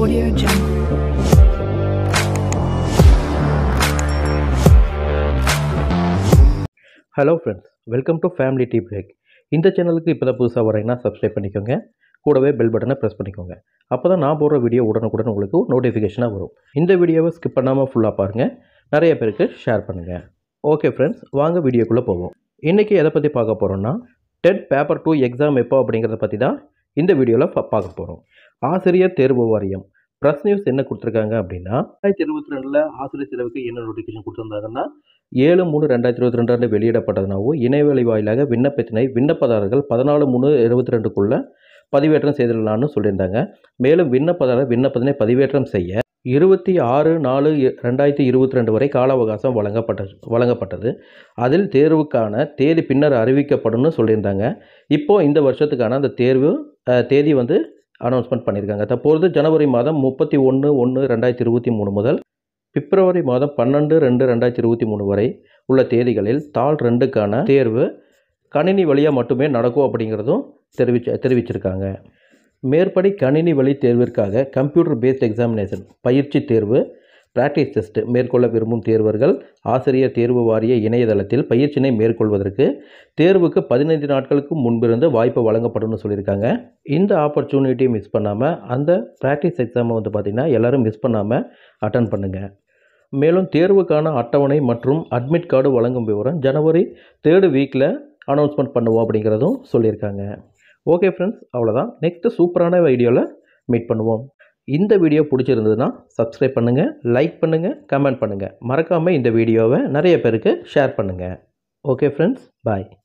Audio Jungle. Hello friends welcome to family tea break இந்த சேனலுக்கு இப்போ தான் புதுசாக வரீங்கன்னா சப்ஸ்கிரைப் பண்ணிக்கோங்க கூடவே பெல் பட்டனை ப்ரெஸ் பண்ணிக்கோங்க அப்போ தான் நான் போடுற வீடியோ உடனுக்குடன் உங்களுக்கு நோட்டிஃபிகேஷனாக வரும் இந்த வீடியோவை ஸ்கிப் பண்ணாமல் ஃபுல்லாக பாருங்கள் நிறைய பேருக்கு ஷேர் பண்ணுங்கள் ஓகே ஃப்ரெண்ட்ஸ் வாங்க வீடியோக்குள்ளே போவோம் இன்றைக்கி எதை பற்றி பார்க்க போகிறோம்னா டெட் பேப்பர் டூ எக்ஸாம் எப்போ அப்படிங்கிறத பற்றி தான் இந்த வீடியோவில் பார்க்க போகிறோம் ஆசிரியர் தேர்வு வாரியம் ப்ரெஸ் நியூஸ் என்ன கொடுத்துருக்காங்க அப்படின்னா ரெண்டாயிரத்தி இருபத்தி ரெண்டில் ஆசிரியர் தேர்வுக்கு என்ன நோட்டிஃபிகேஷன் கொடுத்துருந்தாங்கன்னா ஏழு மூணு ரெண்டாயிரத்தி இருபத்தி ரெண்டு வெளியிடப்பட்டதுனாவும் இணையவழி வாயிலாக விண்ணப்பத்தினை விண்ணப்பதாரர்கள் பதினாலு மூணு இருபத்தி ரெண்டுக்குள்ளே பதிவேற்றம் செய்திடலாம்னு சொல்லியிருந்தாங்க மேலும் விண்ணப்பதாரர் விண்ணப்பத்தினை பதிவேற்றம் செய்ய இருபத்தி ஆறு நாலு ரெண்டாயிரத்தி இருபத்தி ரெண்டு வரை கால அவகாசம் வழங்கப்பட்டது வழங்கப்பட்டது அதில் தேர்வுக்கான தேதி பின்னர் அறிவிக்கப்படும்னு சொல்லியிருந்தாங்க இப்போது இந்த வருஷத்துக்கான அந்த தேர்வு அஹ், தேதி வந்து அனௌன்ஸ்மெண்ட் பண்ணியிருக்காங்க தற்பொழுது ஜனவரி மாதம் முப்பத்தி ஒன்று ஒன்று ரெண்டாயிரத்தி இருபத்தி மூணு முதல் பிப்ரவரி மாதம் பன்னெண்டு ரெண்டு ரெண்டாயிரத்தி இருபத்தி மூணு வரை உள்ள தேதிகளில் தாள் ரெண்டுக்கான தேர்வு கணினி வழியாக மட்டுமே நடக்கும் அப்படிங்கிறதும் தெரிவிச்ச தெரிவிச்சிருக்காங்க மேற்படி கணினி வழி தேர்விற்காக கம்ப்யூட்டர் பேஸ்ட் எக்ஸாமினேஷன் பயிற்சி தேர்வு பிராக்டிஸ் டெஸ்ட் மேற்கொள்ள விரும்பும் தேர்வர்கள் ஆசிரியர் தேர்வு வாரிய இணையதளத்தில் பயிற்சியினை மேற்கொள்வதற்கு தேர்வுக்கு பதினைந்து நாட்களுக்கு முன்பிருந்து வாய்ப்பு வழங்கப்படும்னு சொல்லியிருக்காங்க இந்த ஆப்பர்ச்சுனிட்டியை மிஸ் பண்ணாமல் அந்த ப்ராக்டிஸ் எக்ஸாமை வந்து பார்த்திங்கன்னா எல்லோரும் மிஸ் பண்ணாமல் அட்டன் பண்ணுங்கள் மேலும் தேர்வுக்கான அட்டவணை மற்றும் அட்மிட் கார்டு வழங்கும் விவரம் ஜனவரி தேர்டு வீக்கில் அனௌன்ஸ்மெண்ட் பண்ணுவோம் அப்படிங்கிறதும் சொல்லியிருக்காங்க ஓகே ஃப்ரெண்ட்ஸ் அவ்வளோதான் நெக்ஸ்ட்டு சூப்பரான வீடியோவில் மீட் பண்ணுவோம் இந்த வீடியோ பிடிச்சிருந்ததுன்னா சப்ஸ்கிரைப் பண்ணுங்கள் லைக் பண்ணுங்கள் கமெண்ட் பண்ணுங்கள் மறக்காமல் இந்த வீடியோவை நிறைய பேருக்கு ஷேர் பண்ணுங்கள் ஓகே ஃப்ரெண்ட்ஸ் பாய்